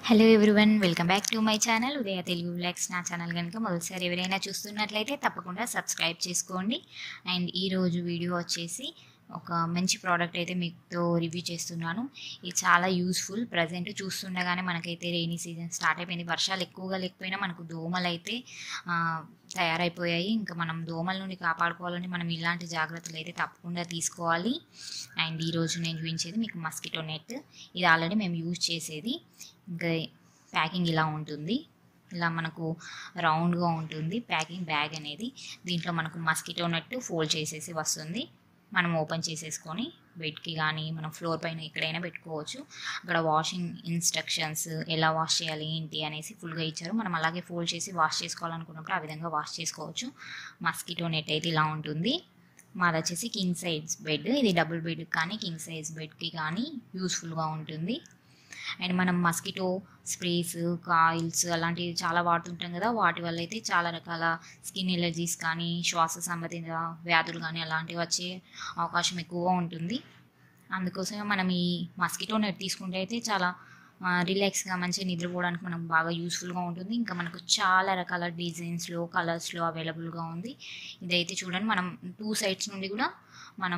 hello everyone welcome back to my channel Udaya Telugu blogs నా channel కనుక మొదటిసారి ఎవరైనా చూస్తున్నట్లయితే తప్పకుండా సబ్స్క్రైబ్ చేసుకోండి అండ్ ఈరోజు వీడియో వచ్చేసి ఒక మంచి ప్రోడక్ట్ అయితే మీతో రివ్యూ చేస్తున్నాను ఇది చాలా యూస్ఫుల్ ప్రజెంట్ చూస్తుండగానే మనకైతే రెయినీ సీజన్ స్టార్ట్ అయిపోయింది వర్షాలు ఎక్కువగా లేకపోయినా మనకు దోమలు అయితే ఆ, తయారైపోయాయి ఇంకా మనం దోమల నుండి కాపాడుకోవాలంటే మనం ఇలాంటి జాగ్రత్తలు అయితే తప్పకుండా తీసుకోవాలి అండ్ ఈరోజు నేను చూపించేది మీకు మస్కిటో నెట్ ఇది ఆల్రెడీ మేము యూజ్ చేసేది ఇంకా ప్యాకింగ్ ఇలా ఉంటుంది ఇలా మనకు రౌండ్గా ఉంటుంది ప్యాకింగ్ బ్యాగ్ అనేది దీంట్లో మనకు మస్కిటో నెట్ ఫోల్డ్ చేసేసి వస్తుంది మనం ఓపెన్ చేసేసుకొని బెడ్కి కానీ మనం ఫ్లోర్ పైన ఎక్కడైనా పెట్టుకోవచ్చు అక్కడ వాషింగ్ ఇన్స్ట్రక్షన్స్ ఎలా వాష్ చేయాలి ఏంటి అనేసి ఫుల్గా ఇచ్చారు మనం అలాగే ఫోల్డ్ చేసి వాష్ చేసుకోవాలనుకున్నప్పుడు ఆ విధంగా వాష్ చేసుకోవచ్చు మస్కిటో నెట్ అయితే ఇలా ఉంటుంది మాది వచ్చేసి కింగ్ సైజ్ బెడ్ ఇది డబుల్ బెడ్ కానీ కింగ్ సైజ్ బెడ్కి కానీ యూస్ఫుల్గా ఉంటుంది అండ్ మనం మస్కిటో స్ప్రేస్ కాయిల్స్ అలాంటివి చాలా వాడుతుంటాం కదా వాటి వల్ల అయితే చాలా రకాల స్కిన్ ఎలర్జీస్ కానీ శ్వాస సంబంధిత వ్యాధులు కానీ అలాంటివి వచ్చే అవకాశం ఎక్కువగా ఉంటుంది అందుకోసమే మనం ఈ మస్కిటో నెట్ తీసుకుంటే అయితే చాలా రిలాక్స్గా మంచిగా నిద్రపోవడానికి మనకు బాగా యూస్ఫుల్గా ఉంటుంది ఇంకా మనకు చాలా రకాల డిజైన్స్లో కలర్స్లో అవైలబుల్గా ఉంది ఇదైతే చూడండి మనం టూ సైడ్స్ నుండి కూడా మనం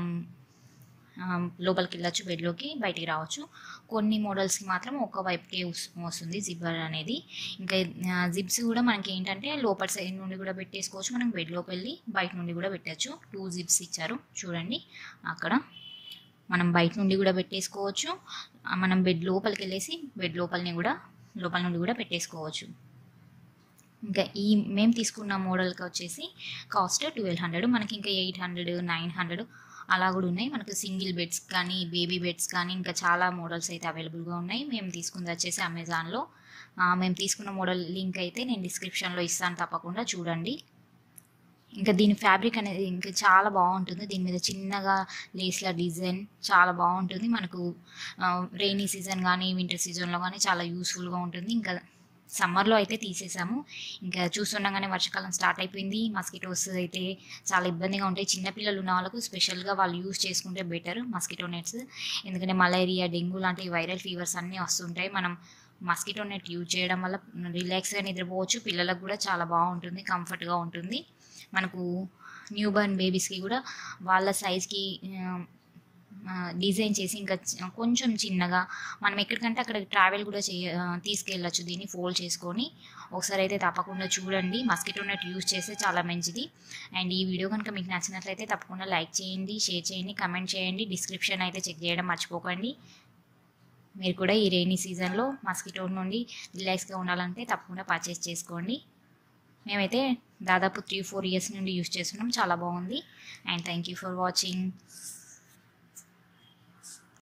ఆ, లోపలికి వెళ్ళొచ్చు బెడ్లోకి బయటికి రావచ్చు కొన్ని మోడల్స్కి మాత్రం ఒక వైపుకే వస్- వస్తుంది జిబ్బర్ అనేది ఇంకా జిప్స్ కూడా మనకి ఏంటంటే లోపల సైడ్ నుండి కూడా పెట్టేసుకోవచ్చు మనం బెడ్లోకి వెళ్ళి బయట నుండి కూడా పెట్టచ్చు టూ జిప్స్ ఇచ్చారు చూడండి అక్కడ మనం బయట నుండి కూడా పెట్టేసుకోవచ్చు ఆ, మనం బెడ్ లోపలికి వెళ్ళేసి బెడ్ లోపలిని కూడా లోపల నుండి కూడా పెట్టేసుకోవచ్చు ఇంకా ఈ మేము తీసుకున్న మోడల్కి వచ్చేసి కాస్ట్ ట్వెల్వ్ హండ్రెడ్ మనకి ఇంకా ఎయిట్ హండ్రెడ్ నైన్ హండ్రెడ్ అలా కూడా ఉన్నాయి మనకు సింగిల్ బెడ్స్ కానీ బేబీ బెడ్స్ కానీ ఇంకా చాలా మోడల్స్ అయితే అవైలబుల్గా ఉన్నాయి మేము తీసుకుంది వచ్చేసి అమెజాన్లో ఆ, మేము తీసుకున్న మోడల్ లింక్ అయితే నేను డిస్క్రిప్షన్లో ఇస్తాను తప్పకుండా చూడండి ఇంకా దీని ఫ్యాబ్రిక్ అనేది ఇంకా చాలా బాగుంటుంది దీని మీద చిన్నగా లేస్ల డిజైన్ చాలా బాగుంటుంది మనకు రెయినీ సీజన్ కానీ వింటర్ సీజన్లో కానీ చాలా యూస్ఫుల్గా ఉంటుంది ఇంకా సమ్మర్లో అయితే తీసేసాము ఇంకా చూస్తుండగానే వర్షాకాలం స్టార్ట్ అయిపోయింది మస్కిటోస్ అయితే చాలా ఇబ్బందిగా ఉంటాయి చిన్నపిల్లలు ఉన్న వాళ్ళకు స్పెషల్గా వాళ్ళు యూస్ చేసుకుంటే బెటర్ మస్కిటో నెట్స్ ఎందుకంటే మలేరియా డెంగ్యూ లాంటి వైరల్ ఫీవర్స్ అన్నీ వస్తుంటాయి మనం మస్కిటో నెట్ యూజ్ చేయడం వల్ల రిలాక్స్గా నిద్రపోవచ్చు పిల్లలకు కూడా చాలా బాగుంటుంది కంఫర్ట్గా ఉంటుంది మనకు న్యూ బర్న్ బేబీస్కి కూడా వాళ్ళ సైజ్కి డిజైన్ చేసి ఇంకా చి- కొంచెం చిన్నగా మనం ఎక్కడికంటే అక్కడ ట్రావెల్ కూడా చేయ ఆ, తీసుకెళ్ళచ్చు దీన్ని ఫోల్డ్ చేసుకొని ఒకసారి అయితే తప్పకుండా చూడండి మస్కిటో నెట్ యూస్ చేస్తే చాలా మంచిది అండ్ ఈ వీడియో కనుక మీకు నచ్చినట్లయితే తప్పకుండా లైక్ చేయండి షేర్ చేయండి కమెంట్ చేయండి డిస్క్రిప్షన్ అయితే చెక్ చేయడం మర్చిపోకండి మీరు కూడా ఈ రెయినీ సీజన్లో మస్కిటో నుండి రిలాక్స్గా ఉండాలంటే తప్పకుండా పర్చేస్ చేసుకోండి మేమైతే దాదాపు త్రీ ఫోర్ ఇయర్స్ నుండి యూస్ చేస్తున్నాం చాలా బాగుంది and thank you for watching